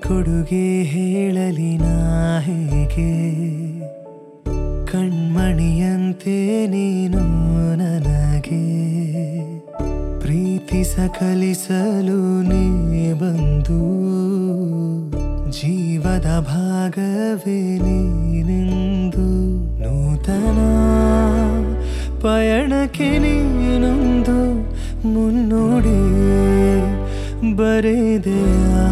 ಕೊಡುಗೆ ಹೇಳಲಿ ನಾ ಹೇಗೆ ಕಣ್ಮಣಿಯಂತೆ ನೀನು ನನಗೆ ಪ್ರೀತಿಸ ಕಲಿಸಲು ನೀ ಬಂದು ಜೀವದ ಭಾಗವೇ ನೀನೆಂದು ನೂತನ ಪಯಣಕ್ಕೆ ನೀನೊಂದು ಮುನ್ನುಡಿ ಬರೆದೆಯಾ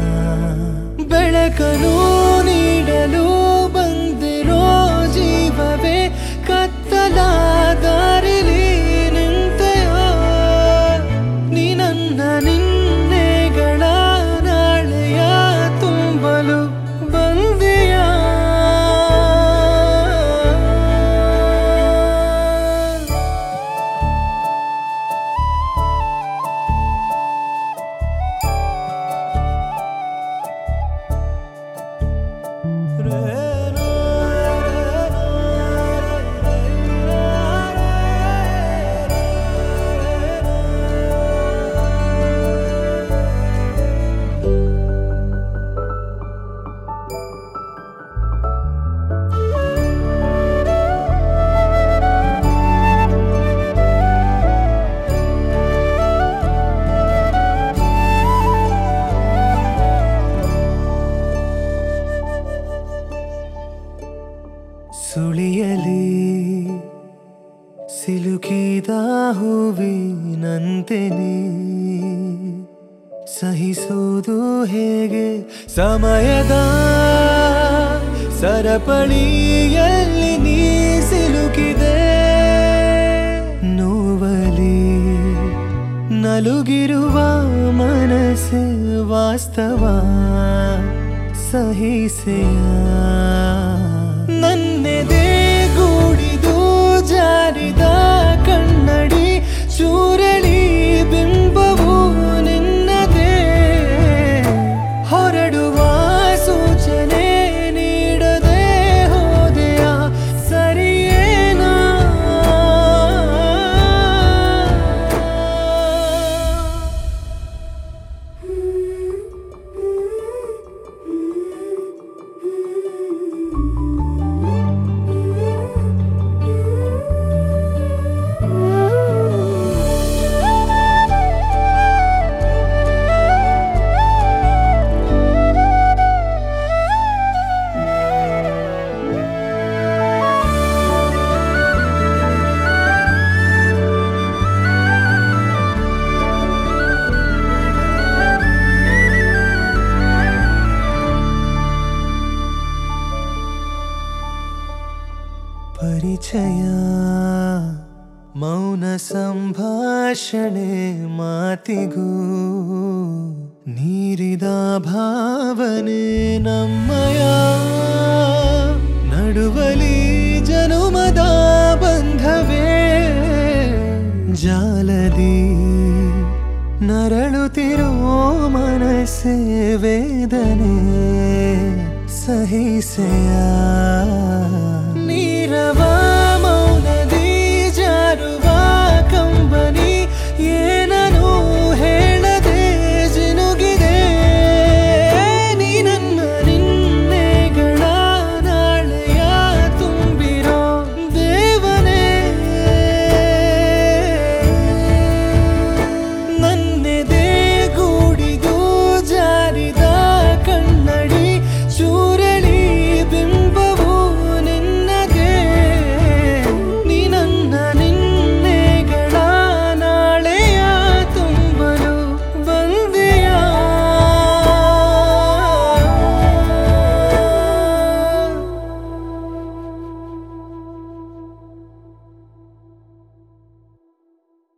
ಬೆಳಕನು ನೀಡಲು ಬಂದಿರೋ ಜೀವವೇ ಕತ್ತಲ ದಾರಿಲಿ ನಿಂತೆಯೋ ನೀ ನನ್ನ ನಿನ್ನೆಗಳ ನಾಳೆಯ ತುಂಬಲು ಬಂದೆಯಾ ಸುಳಿಯಲಿ ಸಿಲುಕಿದ ಹೂವಿನಂತೆನೆ ಸಹಿಸುವುದು ಹೇಗೆ ಸಮಯದ ಸರಪಳಿಯಲ್ಲಿ ನೀ ಸಿಲುಕಿದೆ ನೋವಲಿ ನಲುಗಿರುವ ಮನಸ್ಸೆ ವಾಸ್ತವ ಸಹಿಸೆಯ ನನ್ನೆದೆ ಗೂಡಿದು ಜಾರಿದ ಕನ್ನಡಿ ಚೂರಳಿ ಬಿಂಬವು ನಿನ್ನದೇ ಹೊರಡುವ ಸೂಚನೆ ನೀಡದೆ ಹೋದೆಯ ಸರಿಯೇನಾ ಪರಿಚಯ ಮೌನ ಸಂಭಾಷಣೆ ಮಾತಿಗೂ ನೀರಿದ ಭಾವನೆ ನಮ್ಮಯ ನಡುವಲಿ ಜನುಮದ ಬಂಧವೇ ಜಾಲದಿ ನರಳುತ್ತಿರೋ ಮನಸ್ಸೆ ವೇದನೆ ಸಹಿಸೆಯ ನೀರವ ಮೌನದಿ ಜಾರುವ ಕಂಬನಿ